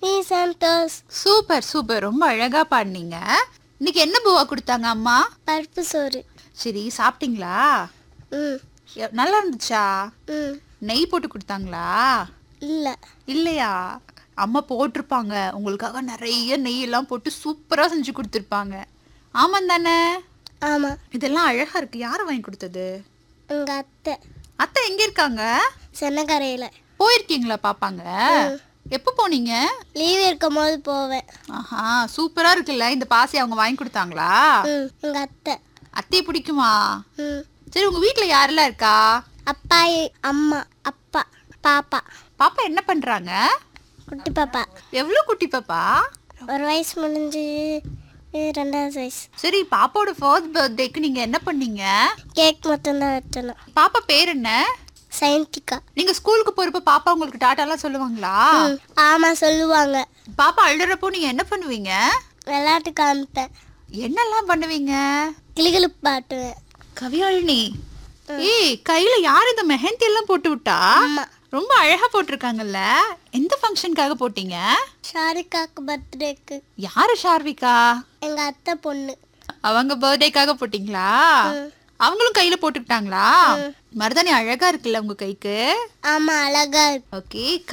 நீ Santhosh super super ரொம்ப அழகா பாடினீங்க இன்னைக்கு என்ன பூவா கொடுத்தாங்க அம்மா பருப்பு சோறு சரி சாப்பிட்டீங்களா ம் எ- நல்லா இருந்துச்சா ம் நெய் போட்டு கொடுத்தாங்களா இல்லை இல்லையா அம்மா போட்டிருப்பாங்க உங்களுக்காக நிறைய நெய் எல்லாம் போட்டு சூப்பரா செஞ்சு கொடுத்துருப்பாங்க ஆமாம் தானே ஆமாம் இதெல்லாம் அழகா இருக்கு யார் வாங்கி கொடுத்தது எங்கள் அத்தை அத்தை எங்க இருக்காங்க சென்னக்கரையில் போயிருக்கீங்களா பாப்பாங்க எப்போ போனீங்க லீவ் இருக்கும் போது போவேன் ஆஹா சூப்பரா இருக்குல்ல இந்த பாசி அவங்க வாங்கி கொடுத்தாங்களா ம் எங்கள் அத்தை அத்தையை பிடிக்குமா ம் சரி உங்க வீட்ல யாரெல்லாம் இருக்கா அப்பா அம்மா அப்பா பாப்பா பாப்பா என்ன பண்றாங்க குட்டி பாப்பா எவ்வளவு குட்டி பாப்பா ஒரு வயசு முடிஞ்சு இது ரெண்டாவது வயசு சரி பாப்பாவோட ஃபர்ஸ்ட் பர்த்டேக்கு நீங்க என்ன பண்ணீங்க கேக் மட்டும்தான் வெட்டணும் பாப்பா பேர் என்ன சயின்டிக்கா நீங்க ஸ்கூலுக்கு போறப்ப பாப்பா உங்களுக்கு டாட்டாலாம் சொல்லுவாங்களா ம் ஆமாம் சொல்லுவாங்க பாப்பா அழுறப்போ நீங்க என்ன பண்ணுவீங்க விளையாட்டு காமிப்பேன் என்னெல்லாம் பண்ணுவீங்க கிளிகளுக்கு பாட்டுவேன் கவியாழினி ஏய் கையில யார் இந்த மெஹந்தி எல்லாம் போட்டு விட்டா ஆமா. ரொம்ப அழகா போட்டிருக்காங்கல்ல எந்த ஃபங்க்ஷனுக்காக போட்டீங்க ஷாருக்காக்கு பர்த்டேக்கு யாரு ஷார்விகா எங்கள் அத்தை பொண்ணு அவங்க பர்த்டேக்காக போட்டீங்களா அவங்களும் கையில போட்டுக்கிட்டாங்களா மருதாணி அழகா இருக்குல்ல உங்க கைக்கு ஆமாம் அழகா இருக்கு ஓகே